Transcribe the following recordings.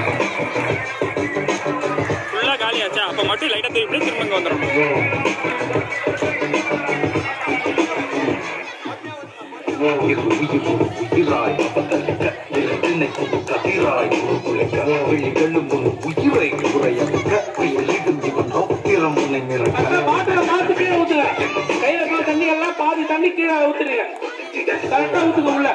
ஃபுல்லாக காலியாச்சா அப்போ மட்டும் லைட்டாக திருப்பி திரும்ப இங்கே வந்துடும் உயிர் உயிர் உயிராய் பதலிக்க நிலத்தினை கதிராய் உழைக்க வெளிகளும் உன் உயிரை உரையக்க உயிரிடும் இவனோ திறமுனை மிரட்ட அந்த பாட்டில பார்த்து கீழே ஊத்துங்க கையில இருக்கிற தண்ணி எல்லாம் பாதி தண்ணி கீழே ஊத்துறீங்க கரெக்டா ஊத்துங்க உள்ள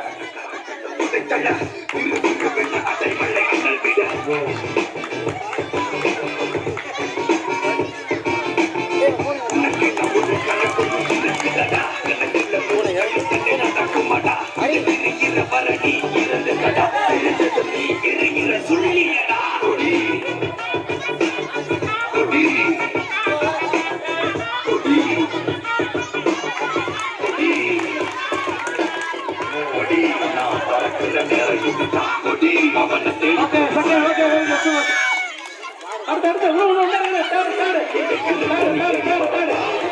ஓகே செகண்ட் ஓகே ஓகே அடுத்து அடுத்து உள்ள உள்ள உள்ள உள்ள தேடு தேடு தேடு தேடு தேடு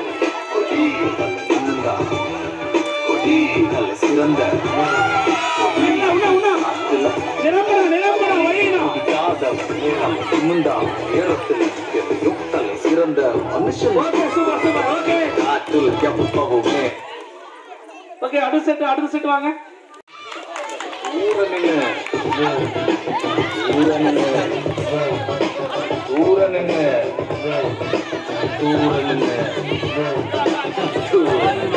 தேடு சிறந்த உள்ள உள்ள உள்ள நிரம்பணும் நிரம்பணும் வழியணும் முந்தா நேரத்தில் எதையும் தலை சிறந்த மனுஷன் ஓகே சூப்பர் சூப்பர் ஓகே காற்றில் எப்பவுமே ஓகே அடுத்த செட் அடுத்த செட் வாங்க ஊரனின்னு ஊரனின்னு ஊரனின்னு ஊரனின்னு ஊரனின்னு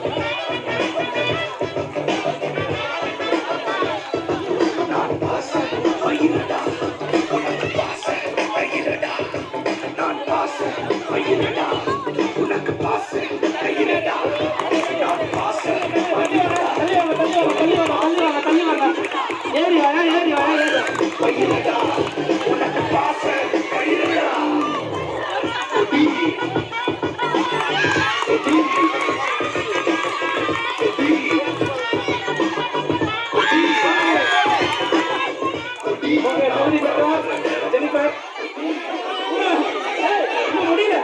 நான் பாச பயிரடா உனக்கு பாச பயிரடா நான் பாச பயிரடா உனக்கு பாச பயிரடா நான் பாச பயிரடா தள்ளி வாங்க தள்ளி வாங்க தள்ளி வாங்க தள்ளி வாங்க தள்ளி வாங்க ஏறி வாங்க ஏறி வாங்க ஏறி பயிரடா உனக்கு பாச பயிரடா கொடி கொடி கொடி கொடி ஓகே ஜெனிஃபர் ஜெனிஃபர் ஏய் இன்னும் முடியல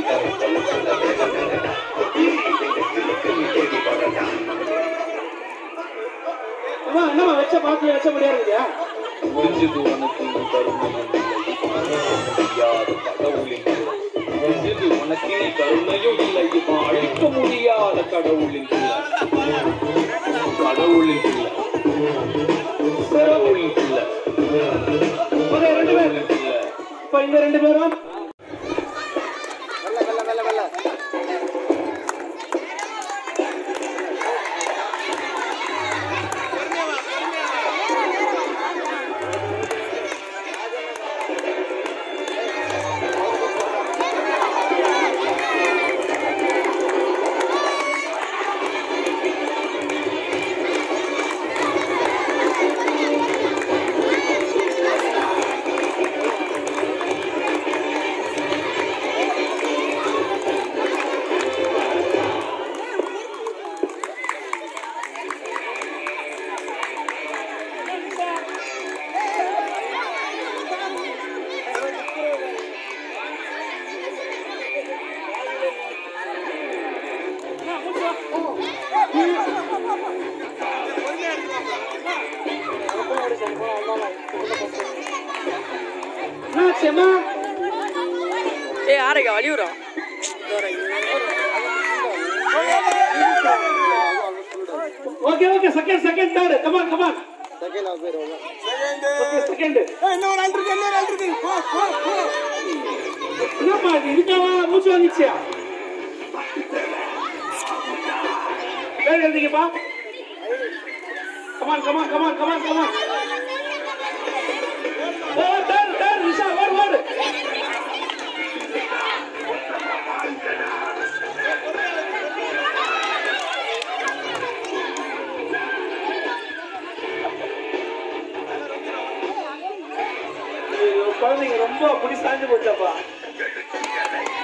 அம்மா என்னம்மா வச்ச பாத்து வச்ச முடியாது இல்லையா முடிஞ்சது உனக்கு இந்த கருணையும் முடியாத கடவுளின் பிள்ளை. முடிஞ்சது உனக்கு இனி கருணையும் இல்லை இவன் அழிக்க முடியாத கடவுளின் பிள்ளை கடவுளின் பிள்ளை கடவுளின் பிள்ளை ஓகே ரெண்டு பேர் கடவுளின் பிள்ளை இப்போ இந்த ரெண்டு பேரும் என்னாச்சும்மா ஏய் ஆரைக்கா வலியுறா okay okay second second third come on come on okay second என்னப்பா இது இதுக்காவா மூச்சு வந்துச்சியா பேர் எழுதிங்கப்பா come on come on come on come on come on ஓ தேர்ட் தேர்ட் நிஷா ஓடு ஓடு ஐயோ, குழந்தைங்க ரொம்ப அப்படி சாஞ்சு போச்சாப்பா